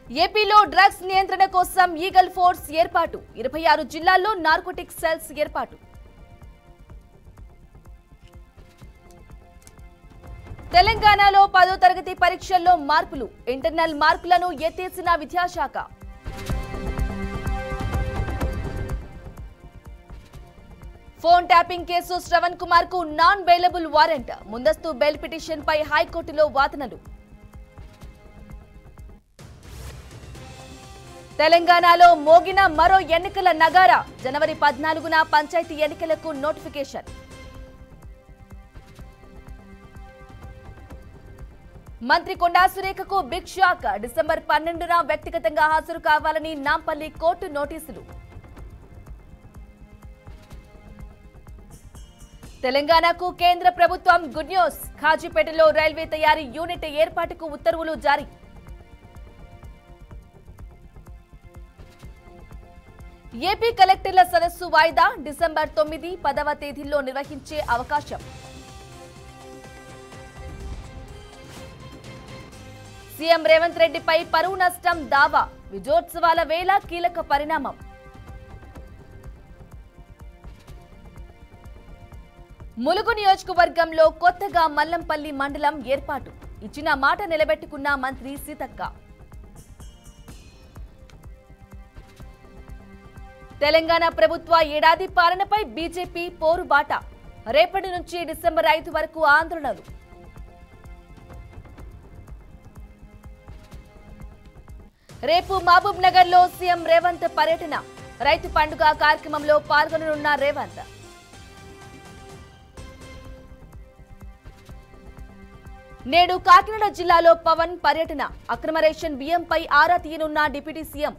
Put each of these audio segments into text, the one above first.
ఏపీలో డ్రగ్స్ నియంత్రణ కోసం ఈగల్ ఫోర్స్ ఏర్పాటు ఇరవై ఆరు జిల్లాల్లో నార్కోటిక్ సెల్స్ ఏర్పాటు తెలంగాణలో పదో తరగతి పరీక్షల్లో మార్పులు ఇంటర్నల్ మార్కులను ఎత్తేసిన విద్యాశాఖ phone tapping case Shravan Kumar కు నాన్ బెయిలబుల్ వారెంట్ ముందస్తు బెయిల్ పిటిషన్ పై హైకోర్టులో వాదనలు తెలంగాణలో మోగిన మరో ఎన్నికల నగారా జనవరి పద్నాలుగున పంచాయతీ ఎన్నికలకు నోటిఫికేషన్ మంత్రి కొండా సురేఖకు బిగ్ షాక్ డిసెంబర్ పన్నెండున వ్యక్తిగతంగా హాజరు కావాలని నాంపల్లి కోర్టు నోటీసులు తెలంగాణకు కేంద్ర ప్రభుత్వం గుడ్ న్యూస్ ఖాజీపేటలో రైల్వే తయారీ యూనిట్ ఏర్పాటుకు ఉత్తర్వులు జారీ ఏపీ కలెక్టర్ల సదస్సు వాయిదా డిసెంబర్ తొమ్మిది పదవ తేదీల్లో నిర్వహించే అవకాశం సీఎం రేవంత్ రెడ్డిపై పరువు నష్టం దావా విజయోత్సవాల వేళ కీలక పరిణామం ములుగు నియోజకవర్గంలో కొత్తగా మల్లంపల్లి మండలం ఏర్పాటు ఇచ్చిన మాట నిలబెట్టుకున్న మంత్రి సీతక్క తెలంగాణ ప్రభుత్వ ఏడాది పాలనపై బీజేపీ పోరుబాట రేపటి నుంచి డిసెంబర్ ఐదు వరకు ఆందోళనలు రేపు మహబూబ్ నగర్ లో సీఎం రేవంత్ పర్యటన రైతు పండుగ కార్యక్రమంలో పాల్గొననున్న రేవంత్ నేడు కాకినాడ జిల్లాలో పవన్ పర్యటన అక్రమ రేషన్ బియ్యంపై ఆరా తీయనున్న డిప్యూటీ సీఎం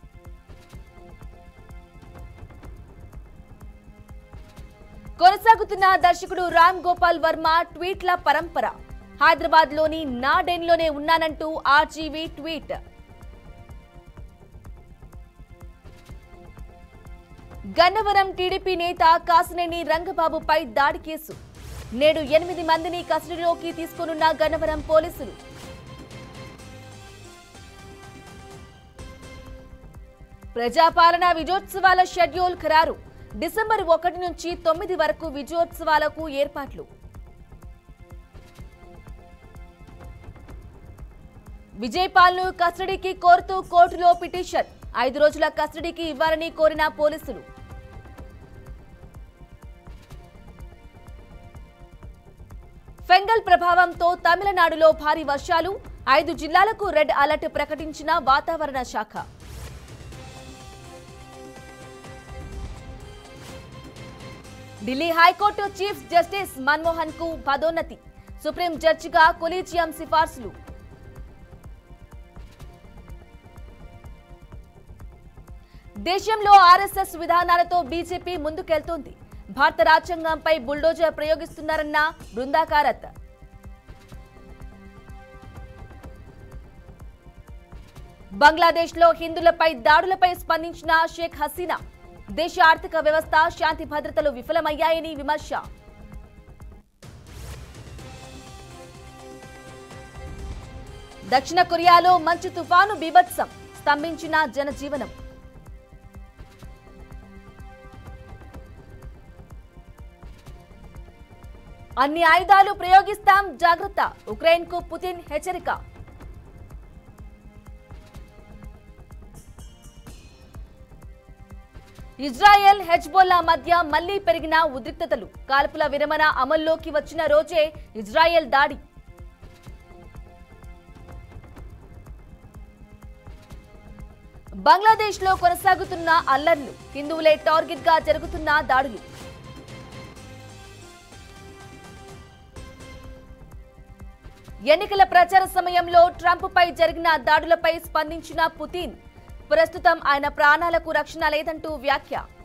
కొనసాగుతున్న దర్శకుడు రామ్ గోపాల్ వర్మ ట్వీట్ల పరంపర హైదరాబాద్ లోని నా డెన్లోనే ఉన్నానంటూ ఆర్జీవీ ట్వీట్ గన్నవరం టీడీపీ నేత కాసినేని రంగబాబుపై దాడి కేసు నేడు ఎనిమిది మందిని కస్టడీలోకి తీసుకునున్న గన్నవరం పోలీసులు ప్రజాపాలన విజయోత్సవాల షెడ్యూల్ ఖరారు డిసెంబర్ ఒకటి నుంచి తొమ్మిది వరకు విజయోత్సవాలకు ఏర్పాట్లు విజయపాల్ను కస్టడీకి కోరుతూ కోర్టులో పిటిషన్ ఐదు రోజుల కస్టడీకి ఇవ్వాలని కోరిన పోలీసులు ఫెంగల్ ప్రభావంతో తమిళనాడులో భారీ వర్షాలు ఐదు జిల్లాలకు రెడ్ అలర్ట్ ప్రకటించిన వాతావరణ శాఖ Delhi high court chief justice Manmohan కు పదోన్నతి సుప్రీం జడ్జిగా కొలీజియం సిఫార్సులు దేశంలో ఆర్ఎస్ఎస్ విధానాలతో బీజేపీ ముందుకెళ్తోంది భారత రాజ్యాంగంపై బుల్డోజర్ ప్రయోగిస్తున్నారన్న బృందాకారత్ బంగ్లాదేశ్ లో హిందువులపై దాడులపై స్పందించిన షేక్ హసీనా దేశ ఆర్థిక వ్యవస్థ శాంతి భద్రతలు విఫలమయ్యాయని విమర్శ దక్షిణ కొరియాలో మంచు తుఫాను బీభత్సం స్తంభించిన జనజీవనం అన్ని ఆయుధాలు ప్రయోగిస్తాం జాగ్రత్త ఉక్రెయిన్ కు పుతిన్ హెచ్చరిక ఇజ్రాయెల్ హెజ్బోల్లా మధ్య మళ్లీ పెరిగిన ఉద్రిక్తతలు కాల్పుల విరమణ అమల్లోకి వచ్చిన రోజే ఇజ్రాయెల్ దాడి బంగ్లాదేశ్ లో కొనసాగుతున్న అల్లర్లు హిందువులే టార్గెట్ గా జరుగుతున్న దాడులు ఎన్నికల ప్రచార సమయంలో ట్రంప్ పై జరిగిన దాడులపై స్పందించిన పుతిన్ ప్రస్తుతం ఆయన ప్రాణాలకు రక్షణ లేదంటూ వ్యాఖ్య